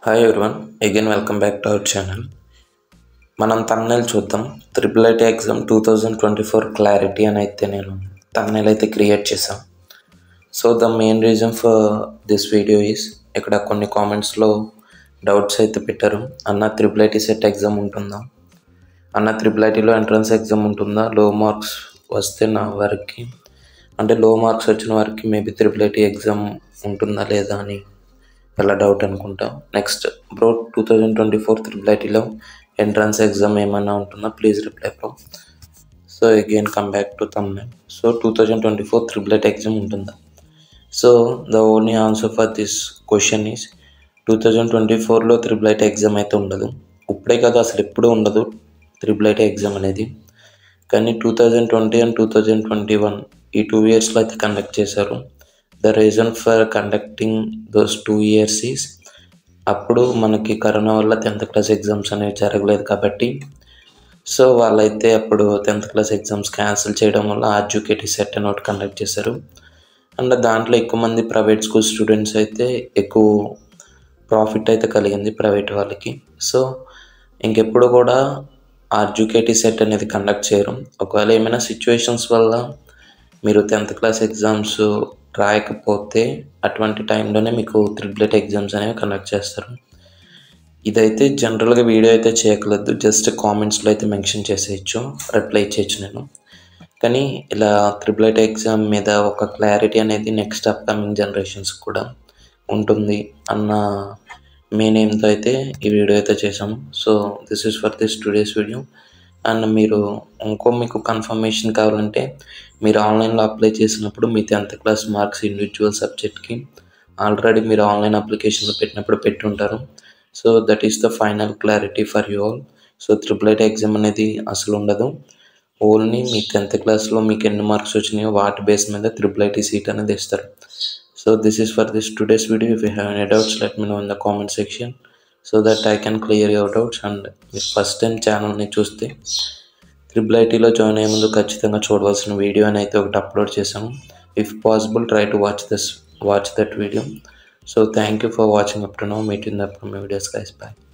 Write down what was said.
hi everyone again welcome back to our channel మనం thumbnail చూద్దాం triple IT exam two thousand twenty four clarity అని అయితే నేను thumbnail అయితే క్రియేట్ చేశాను so the main reason for this video is ఇక్కడ కొన్ని కామెంట్స్లో డౌట్స్ అయితే పెట్టారు అన్న త్రిపుల్ ఐటీ సెట్ ఎగ్జామ్ ఉంటుందా అన్న త్రిపుల్ ఐటీలో ఎంట్రన్స్ ఎగ్జామ్ ఉంటుందా లో మార్క్స్ వస్తే నా వారికి అంటే లో మార్క్స్ వచ్చిన వారికి మేబీ త్రిపుల్ ఐటీ ఎగ్జామ్ ఉంటుందా లేదా అని ఎలా డౌట్ అనుకుంటా next bro two thousand twenty four triple ఐటీలో ఎంట్రన్స్ ఎగ్జామ్ ఏమైనా ఉంటుందా please reply bro so again come back to thumbnail so two thousand twenty four triple IT exam ఉంటుందా so the only answer for this question is two thousand twenty ఫోర్లో triple IT exam అయితే ఉండదు ఇప్పుడే కాదు అసలు ఎప్పుడూ ఉండదు triple IT exam అనేది కానీ two thousand twenty and two thousand twenty one ఈ టూ ఇయర్స్లో అయితే కండక్ట్ చేశారు the reason for conducting those two years is అప్పుడు మనకి కరోనా వల్ల టెన్త్ క్లాస్ ఎగ్జామ్స్ అనేవి జరగలేదు కాబట్టి సో వాళ్ళైతే అప్పుడు టెన్త్ క్లాస్ ఎగ్జామ్స్ క్యాన్సిల్ చేయడం వల్ల ఆర్జుకేటీ సెట్ అని ఒకటి కండక్ట్ చేశారు అండ్ దాంట్లో ఎక్కువ మంది ప్రైవేట్ స్కూల్ స్టూడెంట్స్ అయితే ఎక్కువ ప్రాఫిట్ అయితే కలిగింది ప్రైవేట్ వాళ్ళకి సో ఇంకెప్పుడు కూడా ఆర్జుకేటీ సెట్ అనేది కండక్ట్ చేయరు ఒకవేళ ఏమైనా సిచ్యువేషన్స్ వల్ల మీరు టెన్త్ క్లాస్ ఎగ్జామ్స్ రాయకపోతే అటువంటి టైంలోనే మీకు త్రిబులెట్ ఎగ్జామ్స్ అనేవి కండక్ట్ చేస్తారు ఇదైతే జనరల్గా వీడియో అయితే చేయకలేదు జస్ట్ కామెంట్స్లో అయితే మెన్షన్ చేసేయచ్చు రిప్లై ఇచ్చేయచ్చు నేను కానీ ఇలా త్రిబులెట్ ఎగ్జామ్ మీద ఒక క్లారిటీ అనేది నెక్స్ట్ అప్కమింగ్ జనరేషన్స్ కూడా ఉంటుంది అన్న మెయిన్ ఎయిమ్తో అయితే ఈ వీడియో అయితే చేసాము so this is for this today's video and మీరు ఇంకో మీకు కన్ఫర్మేషన్ కావాలంటే మీరు ఆన్లైన్లో అప్లై చేసినప్పుడు మీ టెన్త్ క్లాస్ మార్క్స్ ఇండివిజువల్ సబ్జెక్ట్కి ఆల్రెడీ మీరు ఆన్లైన్ అప్లికేషన్లో పెట్టినప్పుడు పెట్టుంటారు so that is the final clarity for you all so triple IT exam అనేది అసలు ఉండదు ఓన్లీ మీ టెన్త్ క్లాస్లో మీకు ఎన్ని మార్క్స్ వచ్చినాయో వాటి బేస్ మీద త్రిపుల్ ఐటీ సీట్ అనేది ఇస్తారు so this is for this today's video if you have any doubts let me know in the comment section so that I can clear your doubts and మీరు first time ఛానల్ని చూస్తే triple ఐటీలో join అయ్యే ముందు ఖచ్చితంగా చూడవలసిన video అని అయితే ఒకటి అప్లోడ్ చేశాను if possible try to watch this watch that video so thank you for watching up to no meet in the videos guys bye